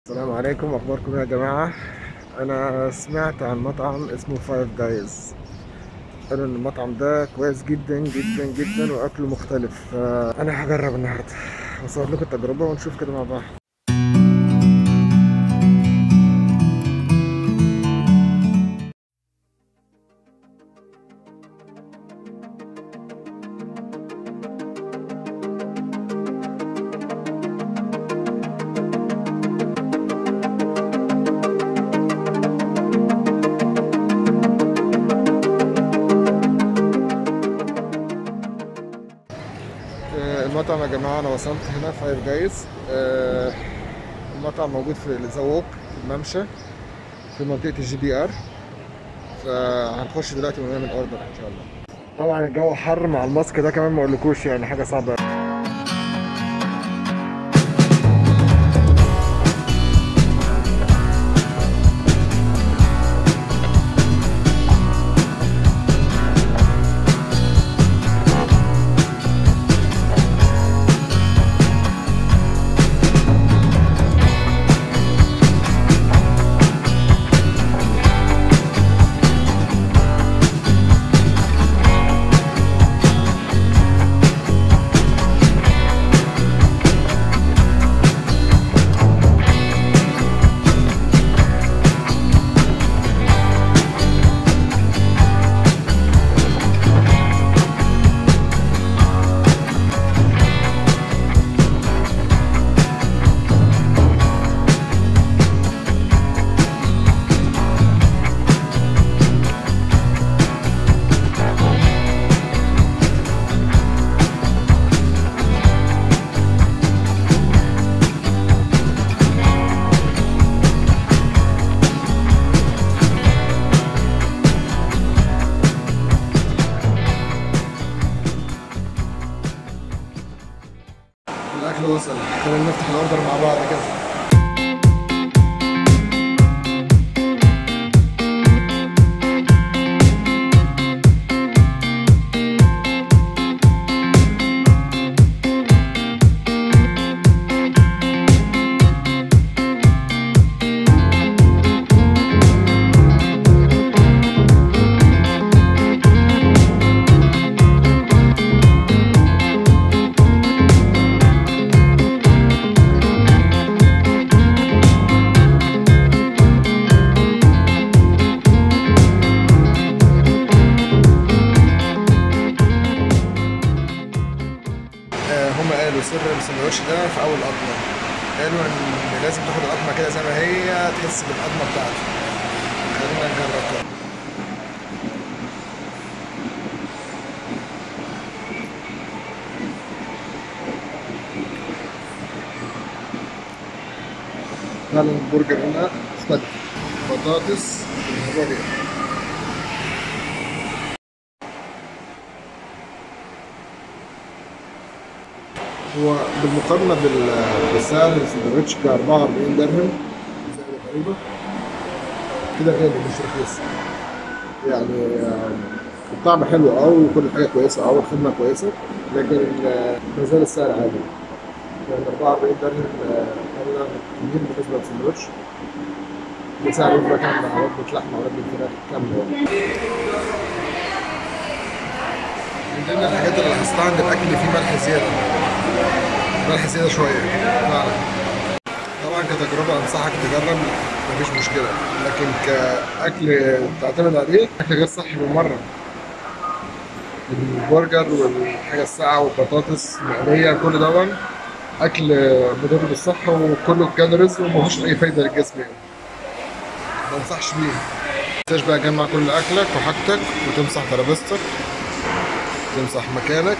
السلام عليكم اخباركم يا جماعه انا سمعت عن مطعم اسمه فايف جايز قالوا ان المطعم ده كويس جدا جدا جدا واكله مختلف فانا هجرب النهارده هصور لكم التجربه ونشوف كده مع بعض آه، المطعم يا جماعه انا وصلت هنا فايف جايز آه، المطعم موجود في الزووق في الممشى في منطقه الجي بي ار فهنخش دلوقتي ونعمل اوردر ان شاء الله طبعا الجو حر مع الماسك ده كمان ما اقولكوش يعني حاجه صعبه الاكل وصل خلينا نفتح الاوردر مع بعض كده آه، هم قالوا سر السندوتش ده في اول قطمه قالوا ان لازم تاخد القطمه كده زي ما هي تحس بالقطمه بتاعته خلينا نجرب كده فعلا البرجر هنا اختلف بطاطس بالربيع هو بالمقارنة بال- بالسعر السندوتش ب 44 درهم سعر غريبة كده غالي مش رخيص يعني آم، الطعم حلو اه وكل حاجة كويسة اه والخدمة كويسة لكن آه، ما زال السعر عالي يعني 44 درهم آه، أغلى كتير بالنسبة للسندوتش بسعر وجبة كاملة وجبة لحمة وجبة فراخ كاملة يعني. من ضمن الحاجات اللي لاحظتها عند الأكل فيه ملح زيادة ملح زيادة شوية فعلا طبعا كتجربة أنصحك تجرب مفيش مشكلة لكن كأكل تعتمد عليه أكل غير صحي بالمرة البرجر والحاجة الساقعة والبطاطس المقلية كل ده أكل مضر بالصحة وكله كالوريز ومفيهوش أي فايدة للجسم يعني ما انصحش بيه متنساش بقى تجمع كل أكلك وحاجتك وتمسح ترابيزتك تمسح مكانك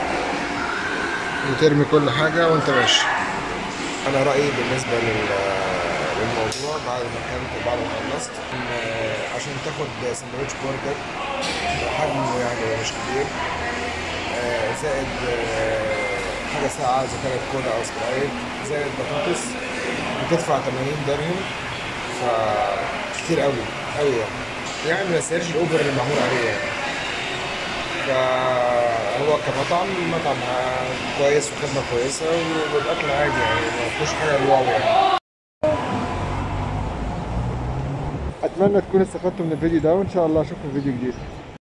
وترمي كل حاجة وانت ماشي أنا رأيي بالنسبة لل للموضوع بعد ما كنت بعد ما خلصت إن عشان تاخد سندوتش برجر حجمه يعني مش كبير آه، زائد آه، حاجة ساقعة إذا كانت كولا أو سبرايت زائد بطاطس بتدفع 80 درهم فكتير أوي أوي يعني يعني ما يستاهلش الأوفر اللي معمول عليه يعني فهو كمطعم مطعم كويس وخدمة كويسة والأكل عادي يعني ما فيهوش حاجة واو يعني اتمنى تكونوا استفدتوا من الفيديو ده وان شاء الله اشوفكم في فيديو جديد